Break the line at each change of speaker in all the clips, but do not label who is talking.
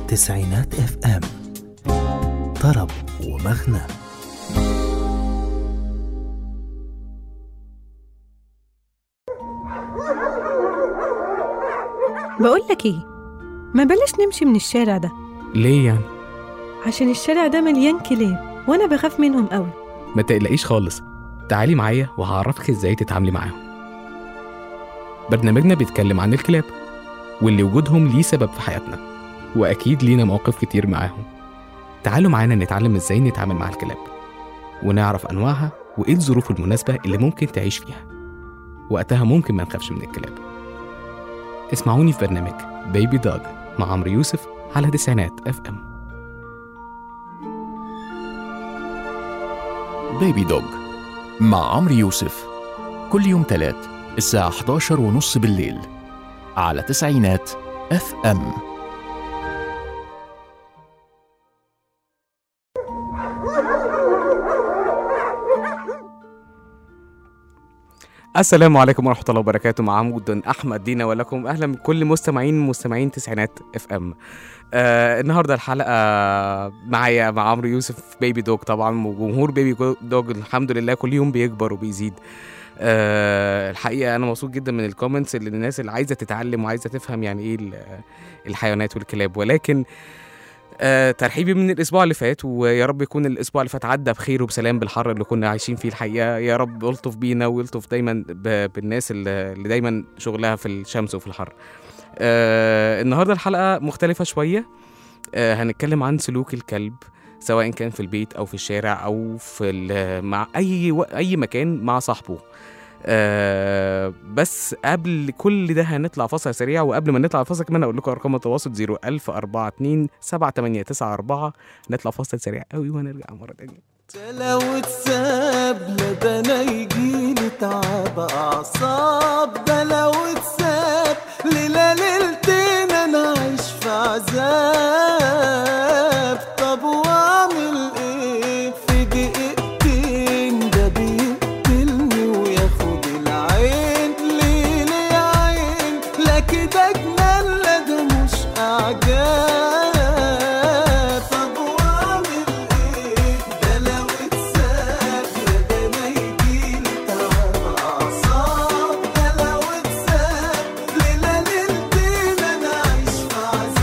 تسعينات اف ام طرب ومغنى
بقول لك ايه ما بلاش نمشي من الشارع ده
ليه يعني؟
عشان الشارع ده مليان كلاب وانا بخاف منهم قوي
ما تقلقيش خالص تعالي معايا وهعرفك ازاي تتعاملي معاهم برنامجنا بيتكلم عن الكلاب واللي وجودهم ليه سبب في حياتنا واكيد لينا مواقف كتير معاهم تعالوا معانا نتعلم ازاي نتعامل مع الكلاب ونعرف انواعها وايه الظروف المناسبه اللي ممكن تعيش فيها وقتها ممكن ما نخافش من الكلاب اسمعوني في برنامج بيبي دوج مع عمرو يوسف على تسعينات اف ام
بيبي دوج مع عمرو يوسف كل يوم تلات الساعة 11 ونص بالليل على تسعينات اف ام
السلام عليكم ورحمة الله وبركاته مع عمود أحمد دينا ولكم أهلا بكل مستمعين مستمعين تسعينات اف ام آه النهارده الحلقة معايا مع عمرو يوسف بيبي دوج طبعا وجمهور بيبي دوج الحمد لله كل يوم بيكبر وبيزيد آه الحقيقة أنا مبسوط جدا من الكومنتس اللي الناس اللي عايزة تتعلم وعايزة تفهم يعني إيه ال- الحيوانات والكلاب ولكن آه ترحيبي من الاسبوع اللي فات ويا رب يكون الاسبوع اللي فات عدى بخير وبسلام بالحر اللي كنا عايشين فيه الحقيقه يا رب الطف بينا ويلطف دايما ب- بالناس اللي اللي دايما شغلها في الشمس وفي الحر آه النهارده الحلقه مختلفه شويه آه هنتكلم عن سلوك الكلب سواء كان في البيت او في الشارع او في ال- مع اي و- اي مكان مع صاحبه آه بس قبل كل ده هنطلع فاصل سريع وقبل ما نطلع فاصل كمان اقول لكم ارقام التواصل 01042 7894 نطلع فاصل سريع قوي وهنرجع مره تانية
لو اتساب لا ده انا يجيلي تعب اعصاب ده لو اتساب ليلة ليلتين انا عايش في عذاب طب واعمل ايه في دقيقتين ده بيقتلني وياخد العين ليه ليه يا عين لا كده جنان لا ده مش اعجاب طب واعمل ايه ده لو اتساب يا ده انا يجيلي تعب اعصاب ده لو اتساب ليلة ليلتين انا عايش في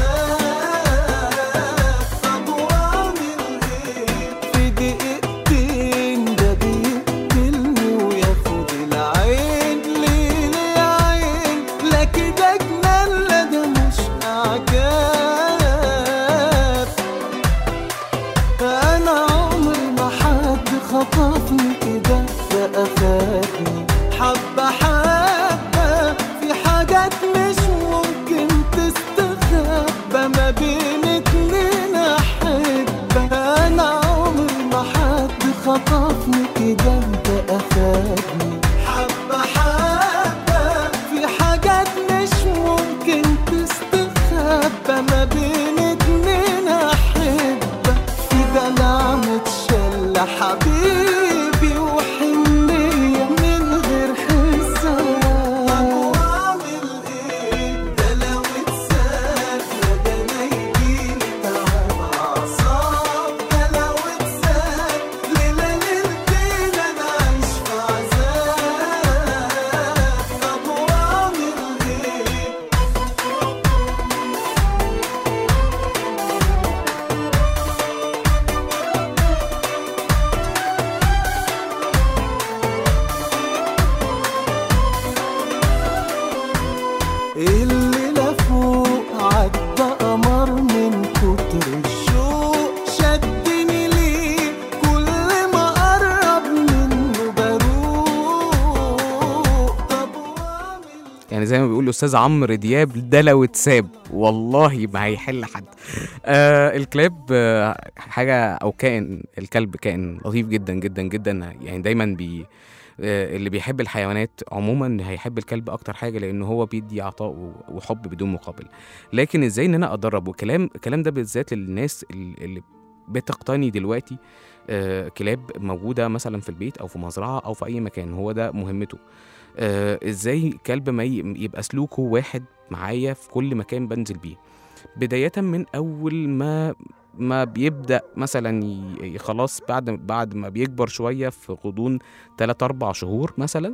عذاب طب واعمل ايه في دقيقتين ده بيقتلني وياخد العين ليه ليه يا عين لا كده جنان لا ده مش اعجاب انا عمري ما حد خطفني كده ده اخدني حبه حبه في حاجات مش ممكن تستخبى ما بين اتنين احبه انا عمري ما حد خطفني كده ده اخدني حبه حبه في حاجات مش ممكن تستخبى ما بين اتنين احبه في دلع متشلة حبيبي وحنية من غير حساب طب واعمل ايه ده لو اتساب يا ده انا يجيلي تعب اعصاب ده لو اتساب ليلة ليلتين انا عايش في عذاب طب واعمل ايه الليلة فوق عدى قمر من كتر الشوق شدني ليه كل ما قرب منه بروق طب واعمل
يعني زي ما بيقول الاستاذ عمرو دياب ده لو اتساب والله ما هيحل حد آه الكلاب آه حاجه او كائن الكلب كائن لطيف جدا جدا جدا يعني دايما بي آه اللي بيحب الحيوانات عموما هيحب الكلب اكتر حاجه لان هو بيدي عطاء و- وحب بدون مقابل لكن ازاي ان انا ادرب وكلام الكلام ده بالذات للناس ال- اللي بتقتني دلوقتي آه كلاب موجوده مثلا في البيت او في مزرعه او في اي مكان هو ده مهمته آه ازاي كلب ما ي- يبقى سلوكه واحد معايا في كل مكان بنزل بيه بدايه من اول ما ما بيبدا مثلا ي- ي- خلاص بعد بعد ما بيكبر شويه في غضون 3 4 شهور مثلا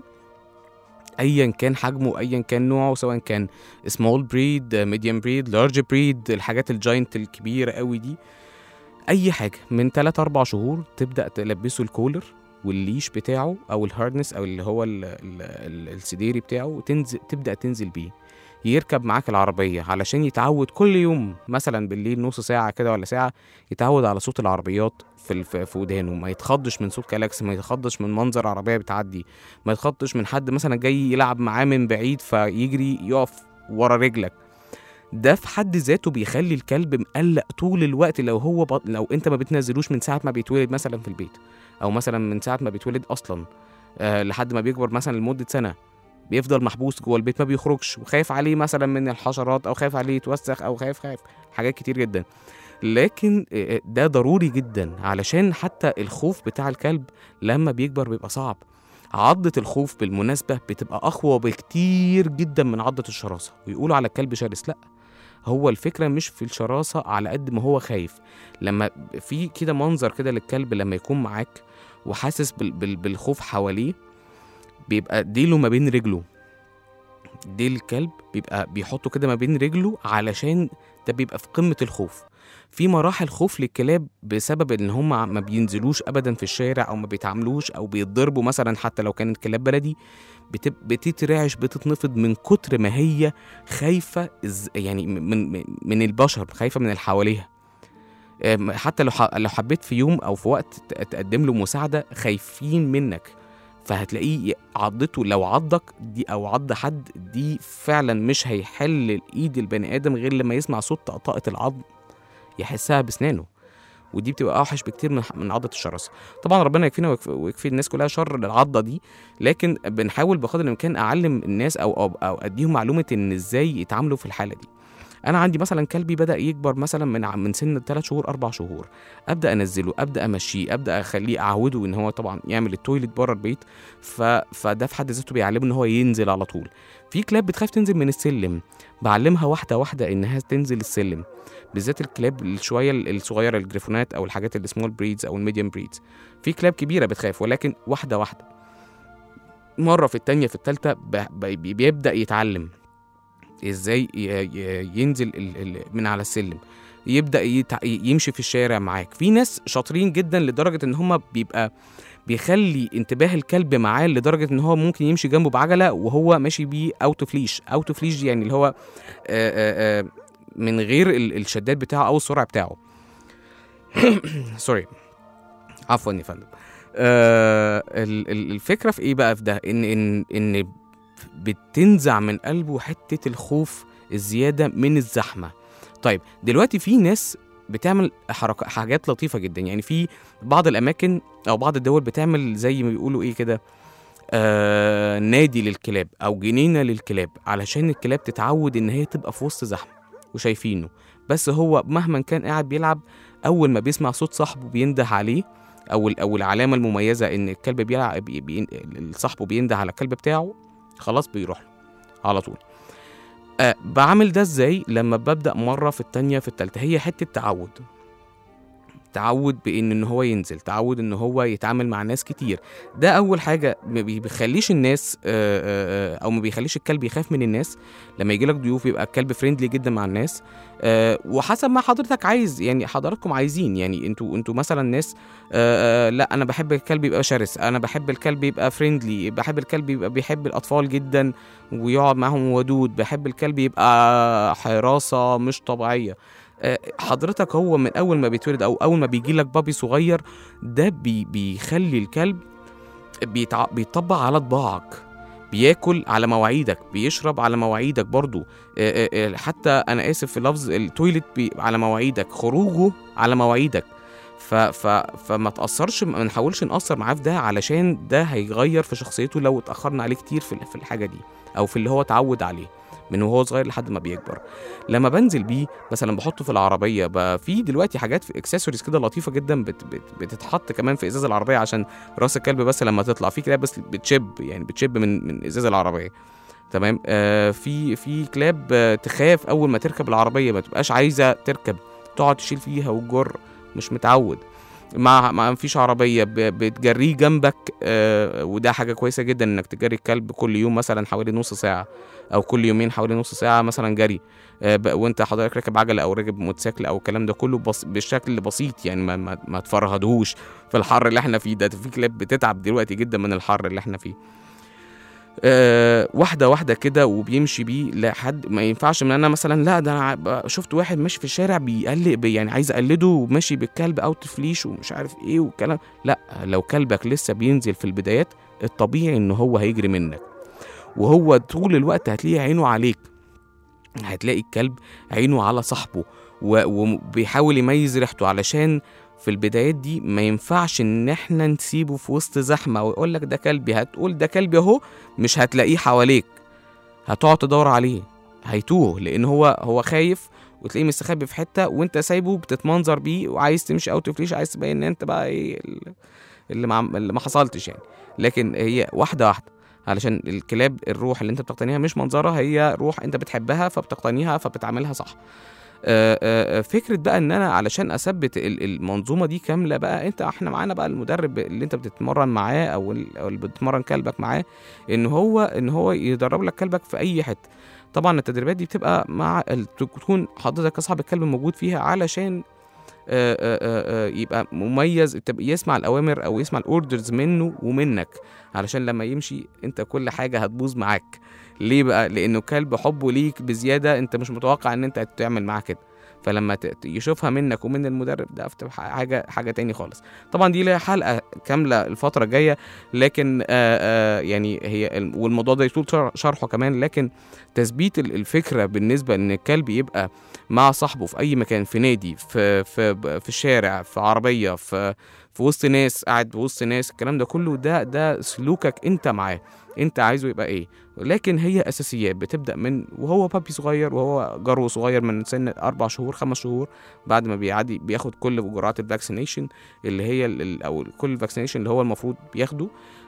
ايا كان حجمه ايا كان نوعه سواء كان سمول بريد ميديوم بريد لارج بريد الحاجات الجاينت الكبيره قوي دي اي حاجه من 3 4 شهور تبدا تلبسه الكولر والليش بتاعه او الهاردنس او اللي هو ال ال ال السديري بتاعه وتنزل تبدا تنزل بيه يركب معاك العربيه علشان يتعود كل يوم مثلا بالليل نص ساعه كده ولا ساعه يتعود على صوت العربيات في ال- في في ودانه ما يتخضش من صوت كلاكس ما يتخضش من منظر عربيه بتعدي ما يتخضش من حد مثلا جاي يلعب معاه من بعيد فيجري يقف ورا رجلك ده في حد ذاته بيخلي الكلب مقلق طول الوقت لو هو بط... لو انت ما بتنزلوش من ساعه ما بيتولد مثلا في البيت او مثلا من ساعه ما بيتولد اصلا آه لحد ما بيكبر مثلا لمده سنه بيفضل محبوس جوه البيت ما بيخرجش وخايف عليه مثلا من الحشرات او خايف عليه يتوسخ او خايف خايف حاجات كتير جدا لكن آه، ده ضروري جدا علشان حتى الخوف بتاع الكلب لما بيكبر بيبقى صعب عضة الخوف بالمناسبة بتبقى أقوى بكتير جدا من عضة الشراسة ويقولوا على الكلب شرس لأ هو الفكرة مش في الشراسة على قد ما هو خايف لما في كده منظر كده للكلب لما يكون معاك وحاسس بال بال بالخوف حواليه بيبقى ديله ما بين رجله ديل الكلب بيبقى بيحطه كده ما بين رجله علشان ده بيبقى في قمة الخوف في مراحل خوف للكلاب بسبب ان هم ما بينزلوش ابدا في الشارع او ما بيتعاملوش او بيتضربوا مثلا حتى لو كانت كلاب بلدي بتب... بتترعش بتتنفض من كتر ما هي خايفه إز... يعني من من- من البشر خايفه من اللي حواليها أم، حتى لو ح... لو حبيت في يوم او في وقت ت- تقدم له مساعده خايفين منك فهتلاقيه ي- عضته لو عضك دي او عض حد دي فعلا مش هيحل الايد البني ادم غير لما يسمع صوت طقطقه العظم يحسها بسنانه ودي بتبقى اوحش بكتير من من عضه الشراسه طبعا ربنا يكفينا ويكفي, ويكفي الناس كلها شر العضه دي لكن بنحاول بقدر الامكان اعلم الناس او او, أو اديهم معلومه ان ازاي يتعاملوا في الحاله دي انا عندي مثلا كلبي بدا يكبر مثلا من ع- من سن 3 شهور 4 شهور ابدا انزله ابدا امشيه ابدا اخليه اعوده ان هو طبعا يعمل التويلت بره البيت ف... فده في حد ذاته بيعلمه ان هو ينزل على طول في كلاب بتخاف تنزل من السلم بعلمها واحده واحده انها تنزل السلم بالذات الكلاب الشويه الصغيره الجريفونات او الحاجات السمول بريدز او الميديوم بريدز في كلاب كبيره بتخاف ولكن واحده واحده مره في التانية في التالتة ب- ب- بيبدا يتعلم ازاي ي- ي- ينزل ال- ال- من على السلم يبدا يتع... يمشي في الشارع معاك في ناس شاطرين جدا لدرجه ان هم بيبقى بيخلي انتباه الكلب معاه لدرجه ان هو ممكن يمشي جنبه بعجله وهو ماشي بيه اوت اوف ليش اوت اوف ليش يعني اللي هو آآ آآ من غير ال- الشداد بتاعه او السرعه بتاعه سوري عفوا يا فندم آه ال- ال- الفكره في ايه بقى في ده ان ان ان بتنزع من قلبه حته الخوف الزياده من الزحمه طيب دلوقتي في ناس بتعمل حركة حاجات لطيفه جدا يعني في بعض الاماكن او بعض الدول بتعمل زي ما بيقولوا ايه كده آه نادي للكلاب او جنينه للكلاب علشان الكلاب تتعود ان هي تبقى في وسط زحمه وشايفينه بس هو مهما كان قاعد بيلعب اول ما بيسمع صوت صاحبه بينده عليه او ال- او العلامه المميزه ان الكلب بيلعب بي بي صاحبه بينده على الكلب بتاعه خلاص بيروح له على طول أه بعمل ده ازاي لما ببدا مره في التانية في التالتة هي حته تعود تعود بان ان هو ينزل تعود ان هو يتعامل مع ناس كتير ده اول حاجه ما بي- بيخليش الناس آه، آه، آه، او ما بيخليش الكلب يخاف من الناس لما يجي لك ضيوف يبقى الكلب فريندلي جدا مع الناس آه، وحسب ما حضرتك عايز يعني حضراتكم عايزين يعني انتوا انتوا مثلا ناس آه، آه، لا انا بحب الكلب يبقى شرس انا بحب الكلب يبقى فريندلي بحب الكلب يبقى بيحب الاطفال جدا ويقعد معاهم ودود بحب الكلب يبقى حراسه مش طبيعيه آه، حضرتك هو من اول ما بيتولد او اول ما بيجي لك بابي صغير ده بي بيخلي الكلب بيتع... بيطبق على طباعك بياكل على مواعيدك بيشرب على مواعيدك برضو آه، آه، آه، حتى انا اسف في لفظ التويلت بي على مواعيدك خروجه على مواعيدك ف... ف... فما تاثرش ما نحاولش ناثر معاه في ده علشان ده هيغير في شخصيته لو اتاخرنا عليه كتير في في الحاجه دي او في اللي هو اتعود عليه من وهو صغير لحد ما بيكبر لما بنزل بيه مثلا بحطه في العربيه بقى في دلوقتي حاجات في اكسسوارز كده لطيفه جدا بت بت بتتحط كمان في ازاز العربيه عشان راس الكلب بس لما تطلع في كلاب بس بتشب يعني بتشب من من ازاز العربيه تمام آه في في كلاب آه تخاف اول ما تركب العربيه ما تبقاش عايزه تركب تقعد تشيل فيها وتجر مش متعود ما ما فيش عربيه ب- بتجريه جنبك آه وده حاجه كويسه جدا انك تجري الكلب كل يوم مثلا حوالي نص ساعه او كل يومين حوالي نص ساعه مثلا جري آه ب- وانت حضرتك راكب عجله او راكب موتوسيكل او الكلام ده كله بس بشكل بسيط يعني ما, ما, ما تفرهدهوش في الحر اللي احنا فيه ده في كلاب بتتعب دلوقتي جدا من الحر اللي احنا فيه آه واحده واحده كده وبيمشي بيه لحد ما ينفعش من انا مثلا لا ده انا ع- شفت واحد ماشي في الشارع بيقلق بي يعني عايز اقلده وماشي بالكلب اوت فليش ومش عارف ايه والكلام لا لو كلبك لسه بينزل في البدايات الطبيعي ان هو هيجري منك وهو طول الوقت هتلاقي عينه عليك هتلاقي الكلب عينه على صاحبه و- وبيحاول يميز ريحته علشان في البدايات دي ما ينفعش ان احنا نسيبه في وسط زحمه ويقول لك ده كلبي هتقول ده كلبي اهو مش هتلاقيه حواليك هتقعد تدور عليه هيتوه لان هو هو خايف وتلاقيه مستخبي في حته وانت سايبه بتتمنظر بيه وعايز تمشي اوت فليش عايز تبين ان انت بقى ايه ال- اللي ما عم- اللي ما حصلتش يعني لكن هي واحده واحده علشان الكلاب الروح اللي انت بتقتنيها مش منظرها هي روح انت بتحبها فبتقتنيها فبتعملها صح آه، آه، آه، فكره بقى ان انا علشان اثبت ال- المنظومه دي كامله بقى انت احنا معانا بقى المدرب اللي انت بتتمرن معاه او ال- أو اللي بتتمرن كلبك معاه ان هو ان هو يدرب لك كلبك في اي حته طبعا التدريبات دي بتبقى مع ال- تكون حضرتك كصاحب الكلب موجود فيها علشان آه، آه، آه، آه، يبقى مميز تبقى يسمع الاوامر او يسمع الاوردرز منه ومنك علشان لما يمشي انت كل حاجه هتبوظ معاك ليه بقى لانه كلب حبه ليك بزياده انت مش متوقع ان انت تعمل معاه كده فلما ت- ت- يشوفها منك ومن المدرب ده بتبقى حاجه حاجه تاني خالص طبعا دي ليها حلقه كامله الفتره الجايه لكن آه آه يعني هي ال- والموضوع ده يطول شر- شرحه كمان لكن تثبيت ال- الفكره بالنسبه ان الكلب يبقى مع صاحبه في اي مكان في نادي في في في الشارع في عربيه في في وسط ناس قاعد وسط ناس الكلام ده كله ده ده سلوكك انت معاه انت عايزه يبقى ايه لكن هي اساسيات بتبدا من وهو بابي صغير وهو جرو صغير من سن اربع شهور خمس شهور بعد ما بيعدي بياخد كل جرعات الفاكسينيشن اللي هي ال- ال- او كل الفاكسينيشن اللي هو المفروض بياخده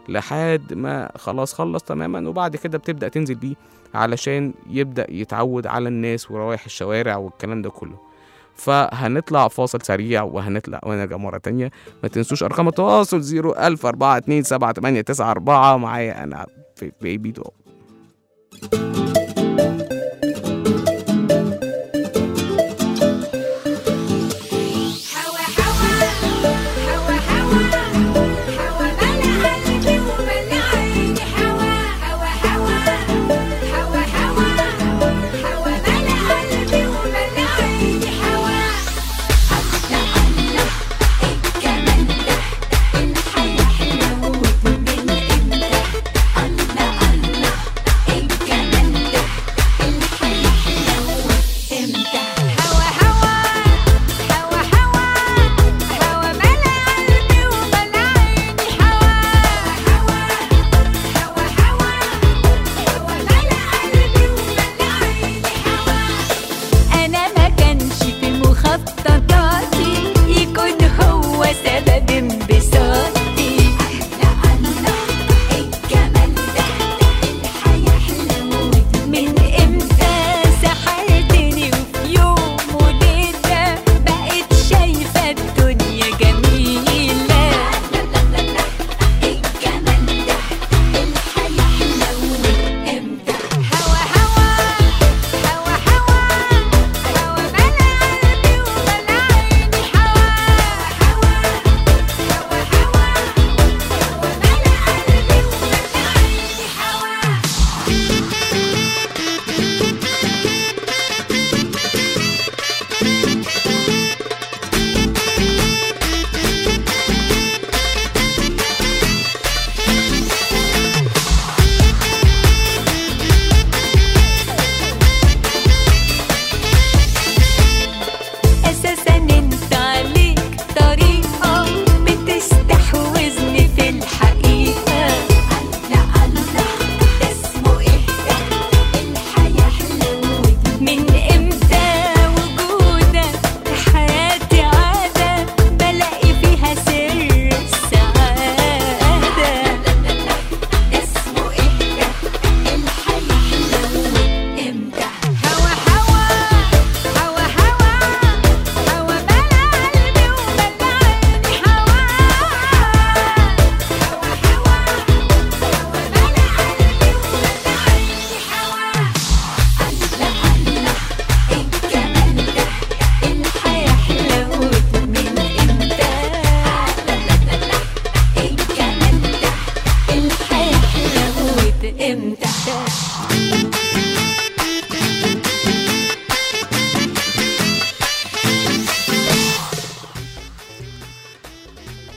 لحد ما خلاص خلص تماما وبعد كده بتبدا تنزل بيه علشان يبدا يتعود على الناس وروائح الشوارع والكلام ده كله فهنطلع فاصل سريع وهنطلع ونرجع مرة تانية ما تنسوش أرقام التواصل 010427894 معايا أنا في بيبي دوغ
حوا حوا حوا حوا حوا ملا قلبي وملا عيني حوا حوا حوا حوا حوا حوا ملا قلبي وملا عيني حوا الله الله الجمال ده الحياة حلوة ومن امتى الله الله الجمال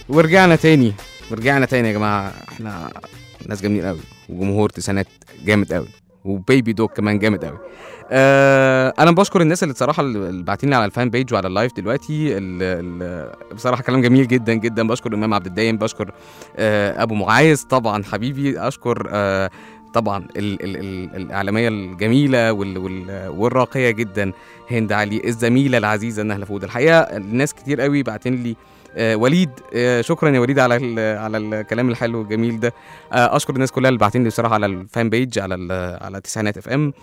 ورجعنا تاني ورجعنا تاني يا جماعه احنا ناس جامدين قوي وجمهور تسعينات جامد قوي وبيبي دوك كمان جامد قوي آه انا بشكر الناس اللي بصراحه اللي باعتين لي على الفان بيج وعلى اللايف دلوقتي ال ال بصراحه كلام جميل جدا جدا بشكر امام عبد الدايم بشكر آه ابو معايز طبعا حبيبي اشكر آه طبعا ال ال ال الاعلاميه الجميله وال وال والراقيه جدا هند علي الزميله العزيزه نهله فود الحقيقه الناس كتير قوي باعتين لي آه وليد آه شكرا يا وليد على ال- على الكلام الحلو الجميل ده آه اشكر الناس كلها اللي باعتين لي بصراحه على الفان بيج على ال- على تسعينات اف ام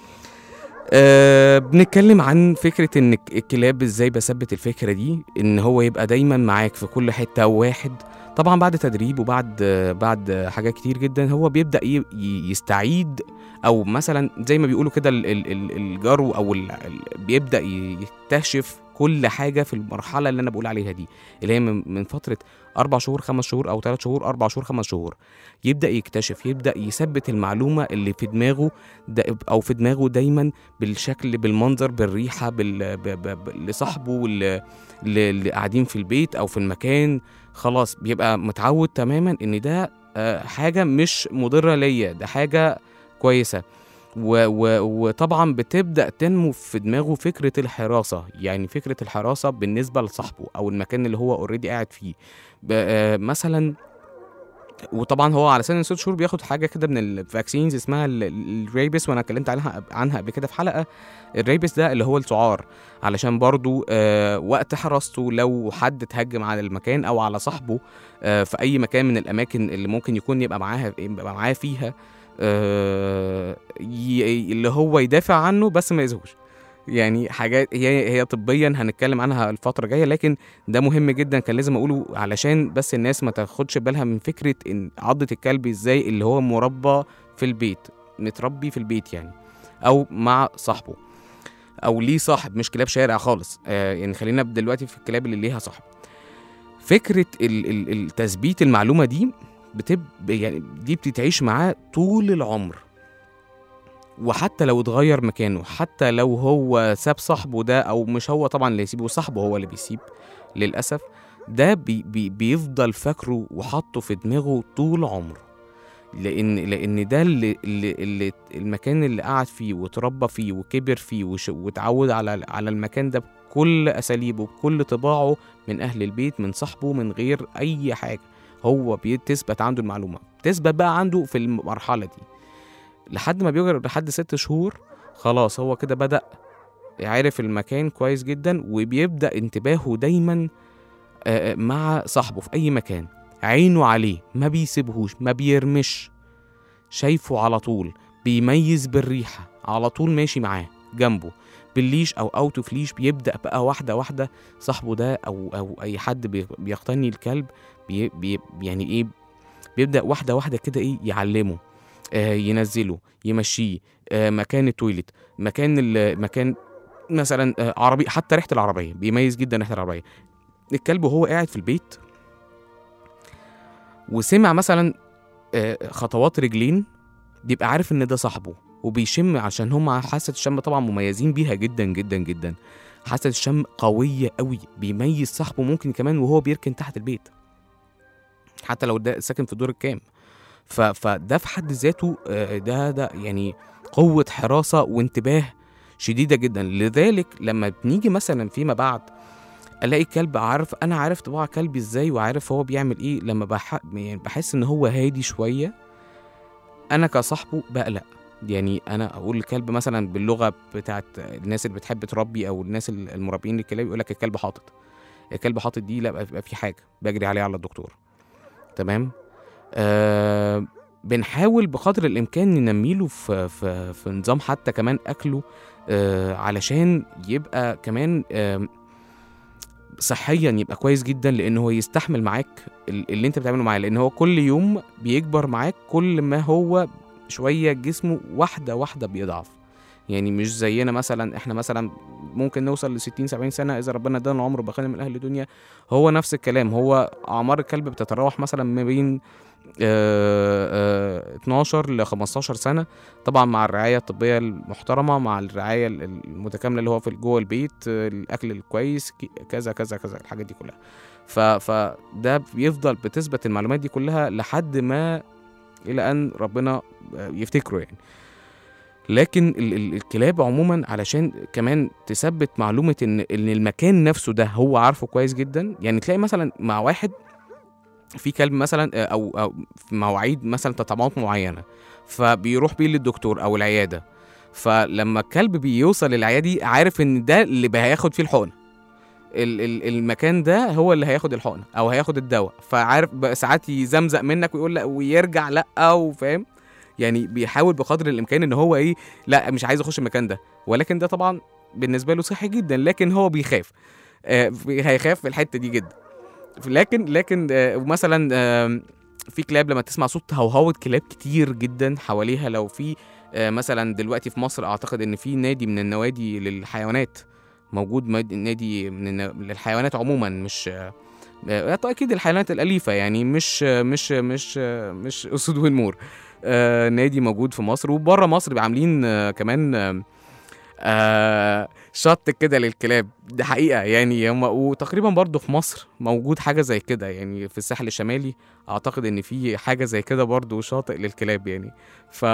أه بنتكلم عن فكرة ان الك- الكلاب ازاي بثبت الفكرة دي ان هو يبقى دايما معاك في كل حتة واحد طبعا بعد تدريب وبعد آه، بعد آه، حاجات كتير جدا هو بيبدأ ي- ي- يستعيد او مثلا زي ما بيقولوا كده ال- ال- ال- الجرو او ال- ال- بيبدأ ي- يكتشف كل حاجة في المرحلة اللي انا بقول عليها دي اللي هي من من فترة أربع شهور خمس شهور أو ثلاث شهور أربع شهور خمس شهور يبدأ يكتشف يبدأ يثبت المعلومة اللي في دماغه دا او في دماغه دايما بالشكل بالمنظر بالريحه بال... ب... ب... ب... لصاحبه واللي اللي قاعدين في البيت او في المكان خلاص بيبقى متعود تماما ان ده آه، حاجه مش مضره ليا ده حاجه كويسه و... و... وطبعا بتبدا تنمو في دماغه فكره الحراسه يعني فكره الحراسه بالنسبه لصاحبه او المكان اللي هو اوريدي قاعد فيه ب... آه، مثلا وطبعا هو على سن ست شهور بياخد حاجه كده من الفاكسينز اسمها ال- ال- الريبس وانا اتكلمت عنها عنها قبل كده في حلقه الريبس ده اللي هو السعار علشان برضو آه وقت حراسته لو حد اتهجم على المكان او على صاحبه آه في اي مكان من الاماكن اللي ممكن يكون يبقى معاها يبقى معاه فيها آه ي- اللي هو يدافع عنه بس ما يأذوش يعني حاجات هي هي طبيا هنتكلم عنها الفتره الجايه لكن ده مهم جدا كان لازم اقوله علشان بس الناس ما تاخدش بالها من فكره ان عضه الكلب ازاي اللي هو مربى في البيت متربي في البيت يعني او مع صاحبه او ليه صاحب مش كلاب شارع خالص آه يعني خلينا دلوقتي في الكلاب اللي ليها صاحب فكره ال- ال- التثبيت المعلومه دي بتب يعني دي بتتعيش معاه طول العمر وحتى لو اتغير مكانه حتى لو هو ساب صاحبه ده او مش هو طبعا اللي يسيبه صاحبه هو اللي بيسيب للاسف ده بي بي بيفضل فاكره وحاطه في دماغه طول عمره لان لان ده اللي, اللي, اللي المكان اللي قعد فيه وتربى فيه وكبر فيه وش- واتعود على على المكان ده بكل اساليبه بكل طباعه من اهل البيت من صاحبه من غير اي حاجه هو بتثبت عنده المعلومه تثبت بقى عنده في المرحله دي لحد ما بيوصل لحد ست شهور خلاص هو كده بدأ عارف المكان كويس جدا وبيبدأ انتباهه دايما آه، آه، مع صاحبه في أي مكان عينه عليه ما بيسيبهوش ما بيرمش شايفه على طول بيميز بالريحة على طول ماشي معاه جنبه بالليش او اوت اوف ليش بيبدا بقى واحده واحده صاحبه ده او او اي حد بي- بيقتني الكلب بي بي يعني ايه بيبدا واحده واحده كده ايه يعلمه آه ينزله يمشيه آه مكان التويليت مكان ال- مكان مثلا آه عربي حتى ريحه العربيه بيميز جدا ريحه العربيه الكلب وهو قاعد في البيت وسمع مثلا آه خطوات رجلين بيبقى عارف ان ده صاحبه وبيشم عشان هم حاسه الشم طبعا مميزين بيها جدا جدا جدا حاسه الشم قويه قوي بيميز صاحبه ممكن كمان وهو بيركن تحت البيت حتى لو ده ساكن في الدور الكام ف... فده في حد ذاته آه، ده ده يعني قوة حراسة وانتباه شديدة جدا لذلك لما بنيجي مثلا فيما بعد الاقي كلب عارف انا عارف طباع كلبي ازاي وعارف هو بيعمل ايه لما بح... يعني بحس ان هو هادي شوية انا كصاحبه بقلق يعني انا اقول الكلب مثلا باللغة بتاعت الناس اللي بتحب تربي او الناس المربيين للكلاب يقول لك الكلب حاطط الكلب حاطط دي لا بيبقى في حاجة بجري عليه على الدكتور تمام آه بنحاول بقدر الامكان ننميله في في في نظام حتى كمان اكله آه علشان يبقى كمان آه صحيا يبقى كويس جدا لان هو يستحمل معاك ال- اللي انت بتعمله معاه لان هو كل يوم بيكبر معاك كل ما هو شويه جسمه واحده واحده بيضعف يعني مش زينا مثلا احنا مثلا ممكن نوصل ل 60 70 سنه اذا ربنا ادانا العمر وبقينا من اهل الدنيا هو نفس الكلام هو اعمار الكلب بتتراوح مثلا ما بين آه، آه، 12 ل 15 سنه طبعا مع الرعايه الطبيه المحترمه مع الرعايه ال- المتكامله اللي هو في جوه البيت آه، الاكل الكويس كي- كذا كذا كذا الحاجات دي كلها ف فده بيفضل بتثبت المعلومات دي كلها لحد ما الى ان ربنا آه، يفتكره يعني لكن ال- ال- الكلاب عموما علشان كمان تثبت معلومه ان ان المكان نفسه ده هو عارفه كويس جدا يعني تلاقي مثلا مع واحد في كلب مثلا آه، او او في مواعيد مثلا تطعيمات معينه فبيروح بيه للدكتور او العياده فلما الكلب بيوصل للعياده دي عارف ان ده اللي بي- هياخد فيه الحقنه ال- ال- المكان ده هو اللي هياخد الحقنه او هياخد الدواء فعارف بقى ساعات يزمزق منك ويقول لا ويرجع لا وفاهم يعني بيحاول بقدر الامكان ان هو ايه لا مش عايز اخش المكان ده ولكن ده طبعا بالنسبه له صحي جدا لكن هو بيخاف آه هيخاف في الحته دي جدا لكن لكن آه مثلا آه في كلاب لما تسمع صوت هوهوة كلاب كتير جدا حواليها لو في آه مثلا دلوقتي في مصر اعتقد ان في نادي من النوادي للحيوانات موجود مد- نادي من الن- للحيوانات عموما مش آه، آه، اكيد الحيوانات الاليفه يعني مش آه، مش آه، مش آه، مش اسود ونمور آه، نادي موجود في مصر وبره مصر عاملين آه، كمان آه، آه شط كده للكلاب دي حقيقة يعني هم وتقريبا برضو في مصر موجود حاجة زي كده يعني في الساحل الشمالي أعتقد إن في حاجة زي كده برضو شاطئ للكلاب يعني ف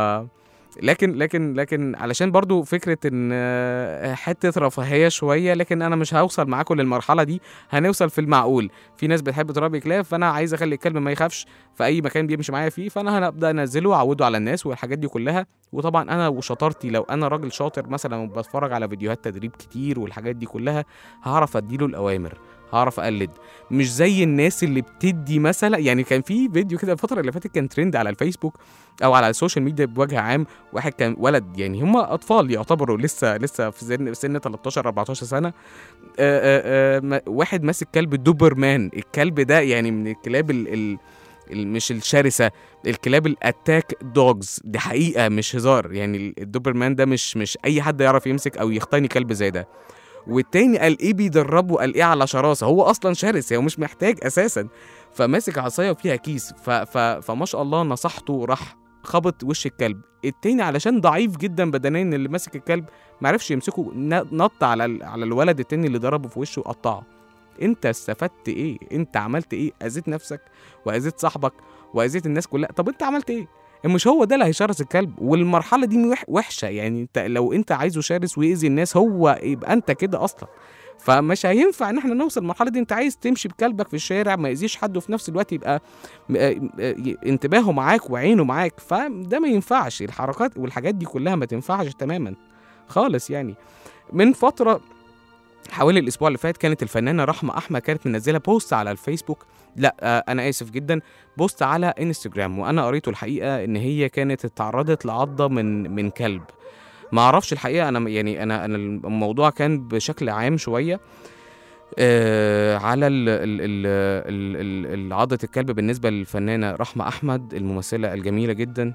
لكن لكن لكن علشان برضو فكرة ان آه، حتة رفاهية شوية لكن انا مش هوصل معاكم للمرحلة دي هنوصل في المعقول في ناس بتحب تربي كلاب فانا عايز اخلي الكلب ما يخافش في اي مكان بيمشي معايا فيه فانا هبدا انزله واعوده على الناس والحاجات دي كلها وطبعا انا وشطارتي لو انا راجل شاطر مثلا وبتفرج على فيديوهات تدريب كتير والحاجات دي كلها هعرف اديله الاوامر هعرف اقلد مش زي الناس اللي بتدي مثلا يعني كان في فيديو كده الفتره اللي فاتت كان ترند على الفيسبوك او على السوشيال ميديا بوجه عام واحد كان ولد يعني هم اطفال يعتبروا لسه لسه في سن سن 13 14 سنه آه، آه، آه، ما- واحد ماسك كلب دوبرمان الكلب ده يعني من الكلاب ال ال ال- مش الشرسه الكلاب الاتاك دوجز دي حقيقه مش هزار يعني الدوبرمان ده مش مش اي حد يعرف يمسك او يختني كلب زي ده والتاني قال ايه بيدربه قال ايه على شراسه هو اصلا شرس هو مش محتاج اساسا فماسك عصايه وفيها كيس ف ف فما شاء الله نصحته راح خبط وش الكلب التاني علشان ضعيف جدا بدنيا اللي ماسك الكلب معرفش يمسكه ن- نط على ال- على الولد التاني اللي ضربه في وشه وقطعه انت استفدت ايه انت عملت ايه اذيت نفسك واذيت صاحبك واذيت الناس كلها طب انت عملت ايه مش هو ده اللي هيشرس الكلب والمرحله دي وح- وحشه يعني انت لو انت عايزه شرس ويأذي الناس هو يبقى انت كده اصلا فمش هينفع ان احنا نوصل للمرحله دي انت عايز تمشي بكلبك في الشارع ما يأذيش حد وفي نفس الوقت يبقى م- آه، آه، ي- انتباهه معاك وعينه معاك فده ما ينفعش الحركات والحاجات دي كلها ما تنفعش تماما خالص يعني من فتره حوالي الاسبوع اللي فات كانت الفنانه رحمه احمد كانت منزله بوست على الفيسبوك لا آه، انا اسف جدا بوست على انستجرام وانا قريته الحقيقه ان هي كانت اتعرضت لعضه من من كلب ما اعرفش الحقيقه انا يعني انا انا الموضوع كان بشكل عام شويه آه على ال ال ال ال ال عضة الكلب بالنسبة للفنانة رحمة أحمد الممثلة الجميلة جدا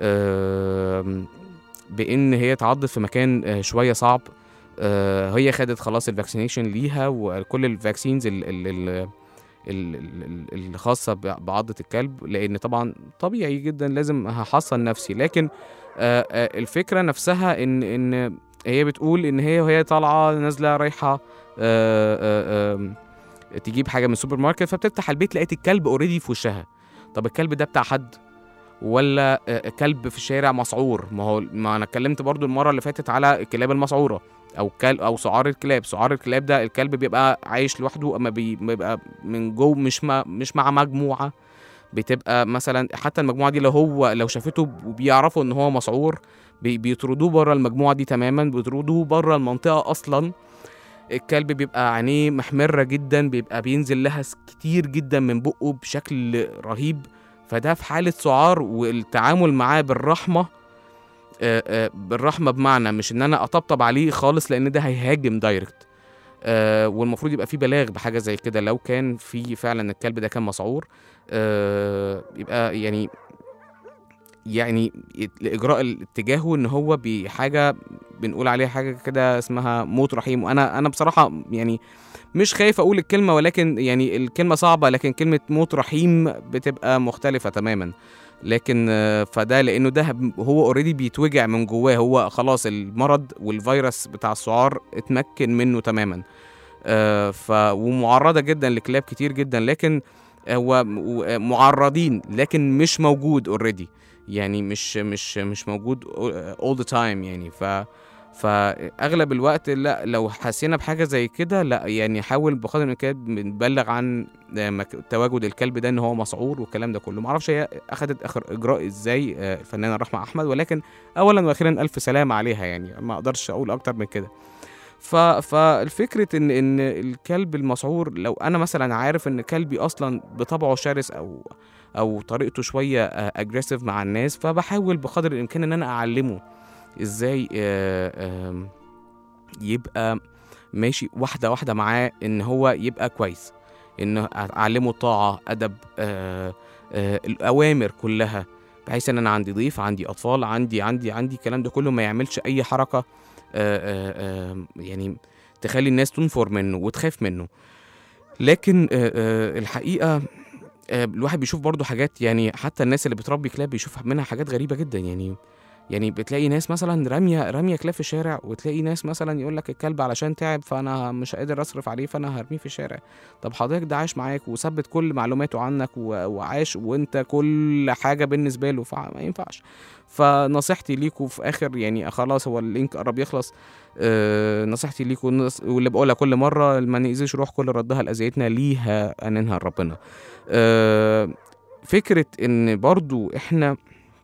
آه بإن هي اتعضت في مكان آه شوية صعب آه هي خدت خلاص الفاكسينيشن ليها وكل الفاكسينز ال ال ال ال- ال- الخاصة ب- بعضة الكلب لأن طبعا طبيعي جدا لازم هحصن نفسي لكن آه، آه، الفكرة نفسها إن إن هي بتقول إن هي وهي طالعة نازلة رايحة آه، آه، آم، تجيب حاجة من السوبر ماركت فبتفتح البيت لقيت الكلب اوريدي في وشها طب الكلب ده بتاع حد ولا آه، كلب في الشارع مسعور ما هو ما انا اتكلمت برضو المره اللي فاتت على الكلاب المسعوره او كلب او سعار الكلاب سعار الكلاب ده الكلب بيبقى عايش لوحده اما بي- بيبقى من جوه مش مع مش مع مجموعه بتبقى مثلا حتى المجموعه دي لو هو لو شافته وبيعرفوا ان هو مسعور بي- بيطردوه بره المجموعه دي تماما بيطردوه بره المنطقه اصلا الكلب بيبقى عينيه محمرة جدا بيبقى بينزل لها س- كتير جدا من بقه بشكل رهيب فده في حالة سعار والتعامل معاه بالرحمة آه، آه، بالرحمة بمعنى مش ان انا اطبطب عليه خالص لان ده هيهاجم دايركت آه، والمفروض يبقى في بلاغ بحاجة زي كده لو كان في فعلا الكلب ده كان مسعور آه، يبقى يعني يعني الاجراء اتجاهه ان هو بحاجه بنقول عليها حاجه كده اسمها موت رحيم وانا انا بصراحه يعني مش خايف اقول الكلمه ولكن يعني الكلمه صعبه لكن كلمه موت رحيم بتبقى مختلفه تماما لكن آه، فده لانه ده هو اوريدي بيتوجع من جواه هو خلاص المرض والفيروس بتاع السعار اتمكن منه تماما آه، ف ومعرضه جدا لكلاب كتير جدا لكن هو م- معرضين لكن مش موجود اوريدي يعني مش مش مش موجود all the time يعني ف فاغلب الوقت لا لو حسينا بحاجه زي كده لا يعني حاول بقدر الامكان بنبلغ عن مك- تواجد الكلب ده ان هو مسعور والكلام ده كله معرفش هي اخذت اخر اجراء ازاي آه، الفنانه رحمه احمد ولكن اولا واخيرا الف سلامه عليها يعني ما اقدرش اقول اكتر من كده ف فالفكره ان ان الكلب المسعور لو انا مثلا عارف ان كلبي اصلا بطبعه شرس او او طريقته شويه اجريسيف مع الناس فبحاول بقدر الامكان ان انا اعلمه ازاي آه، آم، يبقى ماشي واحده واحده معاه ان هو يبقى كويس ان اعلمه طاعه ادب آه، آه، الاوامر كلها بحيث ان انا عندي ضيف عندي اطفال عندي عندي عندي الكلام ده كله ما يعملش اي حركه آه، آه، آه، يعني تخلي الناس تنفر منه وتخاف منه لكن آه، آه، الحقيقه آه، الواحد بيشوف برضو حاجات يعني حتى الناس اللي بتربي كلاب بيشوف منها حاجات غريبه جدا يعني يعني بتلاقي ناس مثلا راميه راميه كلاب في الشارع وتلاقي ناس مثلا يقول لك الكلب علشان تعب فانا مش قادر اصرف عليه فانا هرميه في الشارع طب حضرتك ده عاش معاك وثبت كل معلوماته عنك و- وعاش وانت كل حاجه بالنسبه له فما ينفعش فنصيحتي ليكوا في اخر يعني خلاص هو اللينك قرب يخلص آه نصيحتي ليكوا نص- واللي بقولها كل مره ما نأذيش روح كل ردها لاذيتنا ليها اننها ربنا آه فكره ان برضو احنا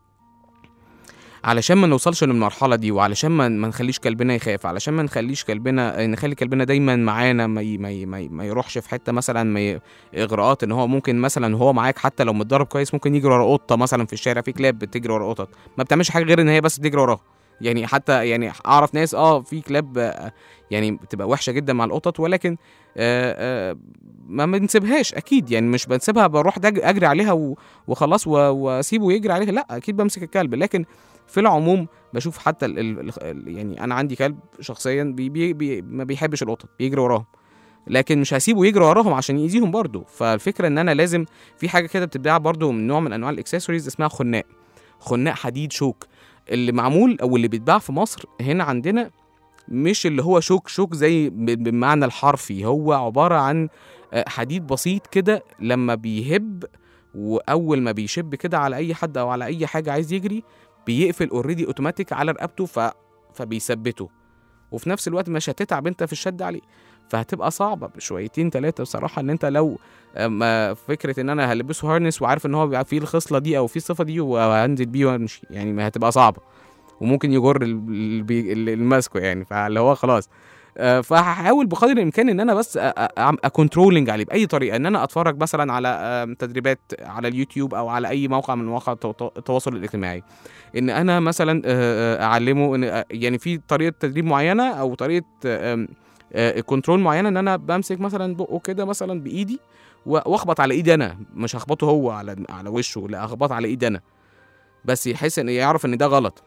علشان ما نوصلش للمرحله دي وعلشان ما ما نخليش كلبنا يخاف علشان ما نخليش كلبنا نخلي كلبنا دايما معانا ما ي... ما ي... ما, ي... ما يروحش في حته مثلا ما ي... اغراءات ان هو ممكن مثلا وهو معاك حتى لو متدرب كويس ممكن يجري ورا قطه مثلا في الشارع في كلاب بتجري ورا قطط ما بتعملش حاجه غير ان هي بس بتجري وراها يعني حتى يعني اعرف ناس اه في كلاب آه، يعني بتبقى وحشه جدا مع القطط ولكن آه آه ما بنسيبهاش اكيد يعني مش بنسيبها بروح دج- اجري عليها و... وخلاص و... واسيبه يجري عليها لا اكيد بمسك الكلب لكن في العموم بشوف حتى ال ال ال يعني انا عندي كلب شخصيا بي بي بي ما بيحبش القطط بيجري وراهم لكن مش هسيبه يجري وراهم عشان يأذيهم برضه فالفكره ان انا لازم في حاجه كده بتتباع برضه من نوع من انواع الاكسسوارز اسمها خناق خناق حديد شوك اللي معمول او اللي بيتباع في مصر هنا عندنا مش اللي هو شوك شوك زي ب- بالمعنى الحرفي هو عباره عن آه، حديد بسيط كده لما بيهب واول ما بيشب كده على اي حد او على اي حاجه عايز يجري بيقفل اوريدي اوتوماتيك على رقبته ف... فبيثبته وفي نفس الوقت مش هتتعب انت في الشد عليه فهتبقى صعبه بشويتين ثلاثه بصراحه ان انت لو أما فكره ان انا هلبسه هارنس وعارف ان هو بيبقى فيه الخصله دي او فيه الصفه دي وهنزل بيه وامشي يعني ما هتبقى صعبه وممكن يجر ال- ال- بي- ال- الماسكه يعني فاللي هو خلاص آه، فهحاول بقدر الامكان ان انا بس اكونترولنج عليه باي طريقه ان انا اتفرج مثلا على آم، تدريبات على اليوتيوب او على اي موقع من مواقع التو- التواصل الاجتماعي ان انا مثلا آه، آه، اعلمه ان آه، يعني في طريقه تدريب معينه او طريقه آم، آه، كنترول معينه ان انا بمسك مثلا بقه كده مثلا بايدي و- واخبط على ايدي انا مش هخبطه هو على على وشه لا اخبط على ايدي انا بس يحس ان يعرف ان ده غلط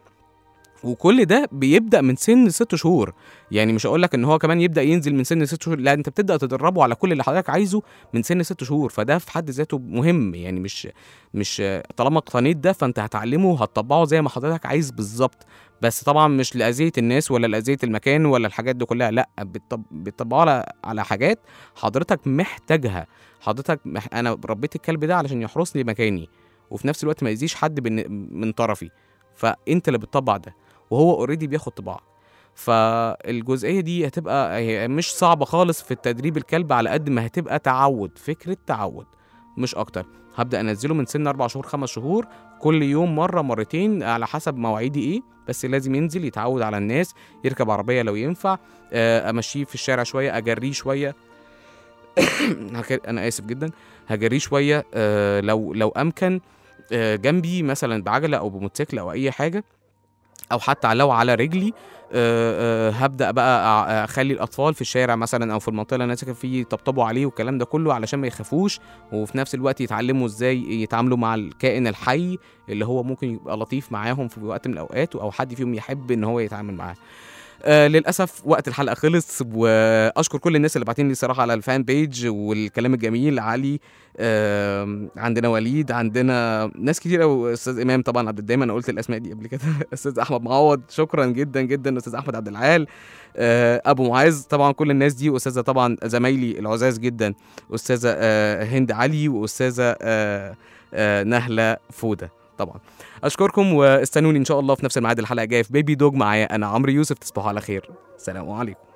وكل ده بيبدا من سن ست شهور يعني مش هقول لك ان هو كمان يبدا ينزل من سن ست شهور لا انت بتبدا تدربه على كل اللي حضرتك عايزه من سن ست شهور فده في حد ذاته مهم يعني مش مش طالما اقتنيت ده فانت هتعلمه هتطبقه زي ما حضرتك عايز بالظبط بس طبعا مش لاذيه الناس ولا لاذيه المكان ولا الحاجات دي كلها لا بتطب- بتطبقه على على حاجات حضرتك محتاجها حضرتك مح... انا ربيت الكلب ده علشان يحرس لي مكاني وفي نفس الوقت ما يأذيش حد من, من طرفي فانت اللي بتطبع ده وهو اوريدي بياخد طباعك فالجزئيه دي هتبقى هي مش صعبه خالص في التدريب الكلب على قد ما هتبقى تعود فكره تعود مش اكتر هبدا انزله من سن اربع شهور خمس شهور كل يوم مره مرتين على حسب مواعيدي ايه بس لازم ينزل يتعود على الناس يركب عربيه لو ينفع آه، امشيه في الشارع شويه اجريه شويه هك- انا اسف جدا هجريه شويه آه، لو لو امكن آه، جنبي مثلا بعجله او بموتوسيكل او اي حاجه او حتى لو على رجلي آه، آه، هبدا بقى أع- اخلي الاطفال في الشارع مثلا او في المنطقه اللي انا ساكن فيه يطبطبوا عليه والكلام ده كله علشان ما يخافوش وفي نفس الوقت يتعلموا ازاي يتعاملوا مع الكائن الحي اللي هو ممكن يبقى لطيف معاهم في وقت من الاوقات او حد فيهم يحب ان هو يتعامل معاه آه للاسف وقت الحلقه خلص واشكر كل الناس اللي باعتين لي صراحه على الفان بيج والكلام الجميل علي آه عندنا وليد عندنا ناس كتير قوي استاذ امام طبعا عبد الدايم انا قلت الاسماء دي قبل كده استاذ احمد معوض شكرا جدا جدا استاذ احمد عبد العال آه ابو معاذ طبعا كل الناس دي واستاذه طبعا زمايلي العزاز جدا استاذه آه هند علي واستاذه آه آه نهله فوده طبعا اشكركم واستنوني ان شاء الله في نفس الميعاد الحلقه الجايه في بيبي دوج معايا انا عمرو يوسف تصبحوا على خير سلام عليكم